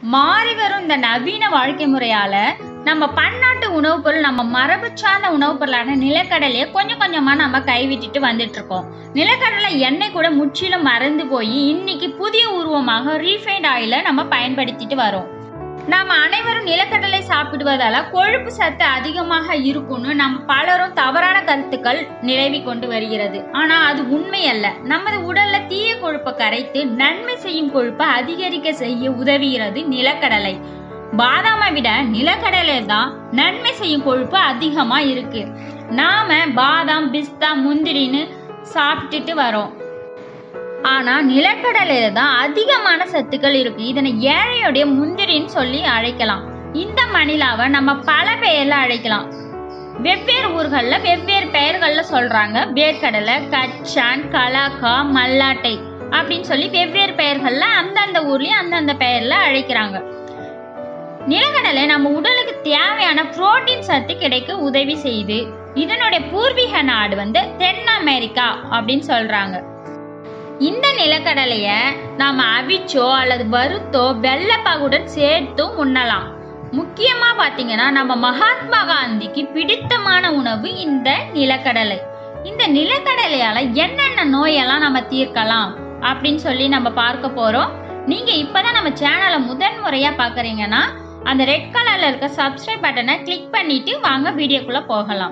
மாறி வரும் இந்த நவீன வாழ்க்கை முறையால நம்ம பன்னாட்டு உணவுப் பொருள் நம்ம மரபு சார்ந்த உணவுப் பொருளான நிலக்கடலையை கொஞ்சம் கொஞ்சமா நம்ம கைவிட்டுட்டு வந்துட்டு இருக்கோம் நிலக்கடலை எண்ணெய் கூட முற்றிலும் மறந்து போய் இன்னைக்கு புதிய உருவமாக ரீஃபைண்ட் ஆயில நம்ம பயன்படுத்திட்டு வரோம் நாம அனைவரும் நிலக்கடலை சாப்பிடுவதால கொழுப்பு சத்து அதிகமாக இருக்கும்னு நம்ம பலரும் தவறான கருத்துக்கள் நிலவி கொண்டு வருகிறது ஆனா அது உண்மை அல்ல நமது உடல்ல தீய கொழுப்பை கரைத்து நன்மை செய்யும் கொழுப்பை அதிகரிக்க செய்ய உதவுகிறது நிலக்கடலை பாதாமை விட நிலக்கடலை தான் நன்மை செய்யும் கொழுப்பு அதிகமா இருக்கு நாம பாதாம் பிஸ்தா முந்திரின்னு சாப்பிட்டுட்டு வரோம் ஆனா நிலக்கடலையில தான் அதிகமான சத்துக்கள் இருக்கு இதனை ஏழையுடைய முந்திரின்னு சொல்லி அழைக்கலாம் இந்த மணிலாவை நம்ம பல பெயர்ல அழைக்கலாம் வெவ்வேறு ஊர்கள்ல வெவ்வேறு பெயர்கள்ல சொல்றாங்க வேர்க்கடலை கச்சான் கலாக்கா மல்லாட்டை அப்படின்னு சொல்லி வெவ்வேறு பெயர்கள்ல அந்தந்த ஊர்லயும் அந்தந்த பெயர்ல அழைக்கிறாங்க நிலக்கடலை நம்ம உடலுக்கு தேவையான புரோட்டீன் சத்து கிடைக்க உதவி செய்யுது இதனுடைய பூர்வீக நாடு வந்து தென் அமெரிக்கா அப்படின்னு சொல்றாங்க இந்த நிலக்கடலைய நாம அவிச்சோ அல்லது வறுத்தோ வெள்ளப்பாகுடன் சேர்த்தும் உண்ணலாம் முக்கியமா பாத்தீங்கன்னா நம்ம மகாத்மா காந்திக்கு பிடித்தமான உணவு இந்த நிலக்கடலை இந்த நிலக்கடலையால என்னென்ன நோயெல்லாம் நம்ம தீர்க்கலாம் அப்படின்னு சொல்லி நம்ம பார்க்க போறோம் நீங்க இப்பதான் நம்ம சேனலை முதன் முறையா பாக்குறீங்கன்னா அந்த ரெட் கலர்ல இருக்க சப்ஸ்கிரைப் பட்டனை கிளிக் பண்ணிட்டு வாங்க வீடியோக்குள்ள போகலாம்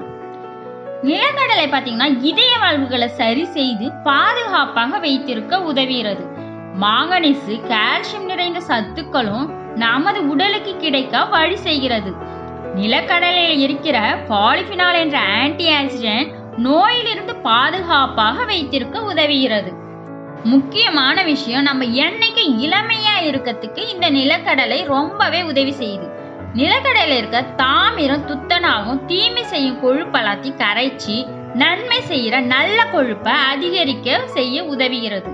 நிலக்கடலை பார்த்தீங்கன்னா இதய வாழ்வுகளை சரி செய்து பாதுகாப்பாக வைத்திருக்க உதவுகிறது மாங்கனீசு கால்சியம் நிறைந்த சத்துக்களும் நமது உடலுக்கு கிடைக்க வழி செய்கிறது நிலக்கடலையில் இருக்கிற பாலிபினால் என்ற ஆன்டி ஆக்சிடென்ட் நோயிலிருந்து பாதுகாப்பாக வைத்திருக்க உதவுகிறது முக்கியமான விஷயம் நம்ம என்னைக்கு இளமையா இருக்கிறதுக்கு இந்த நிலக்கடலை ரொம்பவே உதவி செய்யுது நிலக்கடையில இருக்க தாமிரம் துத்தனாகும் தீமை செய்யும் கொழுப்பு எல்லாத்தையும் கரைச்சி நன்மை செய்யற நல்ல கொழுப்பை அதிகரிக்க செய்ய உதவுகிறது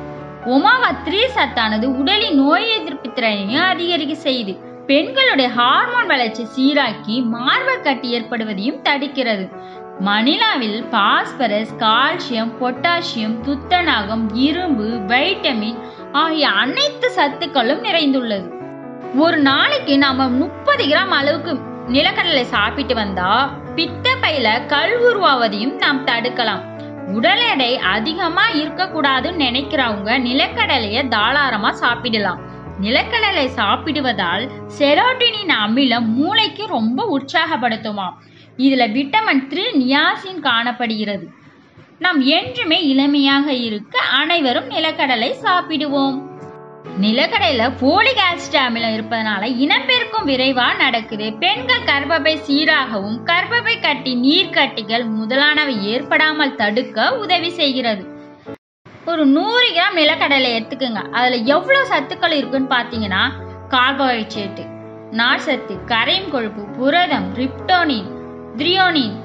ஒமாவா த்ரீ சத்தானது உடலின் நோய் எதிர்ப்பு திறனையும் அதிகரிக்க செய்யுது பெண்களுடைய ஹார்மோன் வளர்ச்சி சீராக்கி மார்பக கட்டி ஏற்படுவதையும் தடுக்கிறது மணிலாவில் பாஸ்பரஸ் கால்சியம் பொட்டாசியம் துத்தநாகம் இரும்பு வைட்டமின் ஆகிய அனைத்து சத்துக்களும் நிறைந்துள்ளது ஒரு நாளைக்கு நாம முப்பது கிராம் அளவுக்கு நிலக்கடலை சாப்பிட்டு வந்தா பித்த பையில கல் உருவாவதையும் நாம் தடுக்கலாம் உடல் எடை அதிகமா இருக்கக்கூடாதுன்னு நினைக்கிறவங்க நிலக்கடலைய தாராளமா சாப்பிடலாம் நிலக்கடலை சாப்பிடுவதால் செரோட்டினின் அமிலம் மூளைக்கு ரொம்ப உற்சாகப்படுத்துமாம் இதுல விட்டமின் த்ரீ நியாசின் காணப்படுகிறது நாம் என்றுமே இளமையாக இருக்க அனைவரும் நிலக்கடலை சாப்பிடுவோம் நிலக்கடையில போலிக் ஆசிட் அமிலம் இருப்பதனால இனப்பெருக்கம் விரைவா நடக்குது பெண்கள் கர்ப்பப்பை சீராகவும் கர்ப்பப்பை கட்டி நீர்க்கட்டிகள் முதலானவை ஏற்படாமல் தடுக்க உதவி செய்கிறது ஒரு நூறு கிராம் நிலக்கடலை எடுத்துக்கோங்க அதுல எவ்வளவு சத்துக்கள் இருக்குன்னு பாத்தீங்கன்னா கார்போஹைட்ரேட் நார்சத்து கரையும் கொழுப்பு புரதம் ரிப்டோனின் threonine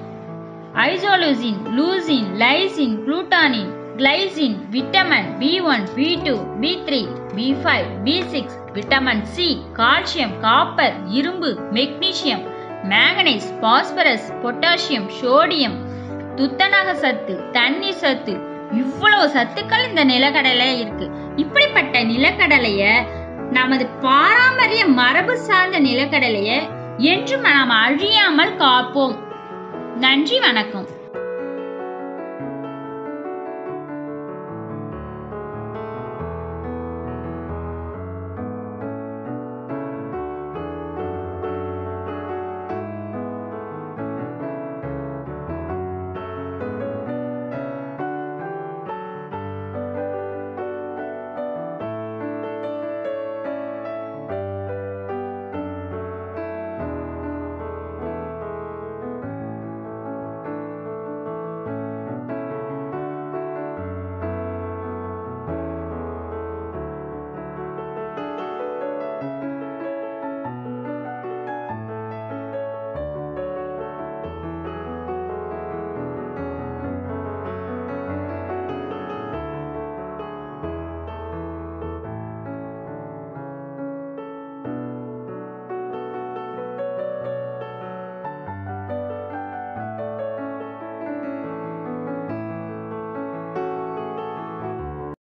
isoleucine leucine lysine glutamine glycine vitamin B one B two B three B five B six vitamin C calcium copper இரும்பு magnesium manganese phosphorus potassium sodium துத்தநாக சத்து தண்ணீர் சத்து இவ்வளவு சத்துக்கள் இந்த நிலக்கடலை இருக்கு இப்படிப்பட்ட நிலக்கடலைய நமது பாரம்பரிய மரபு சார்ந்த நிலக்கடலைய என்றும் நாம் அழியாமல் காப்போம் நன்றி வணக்கம்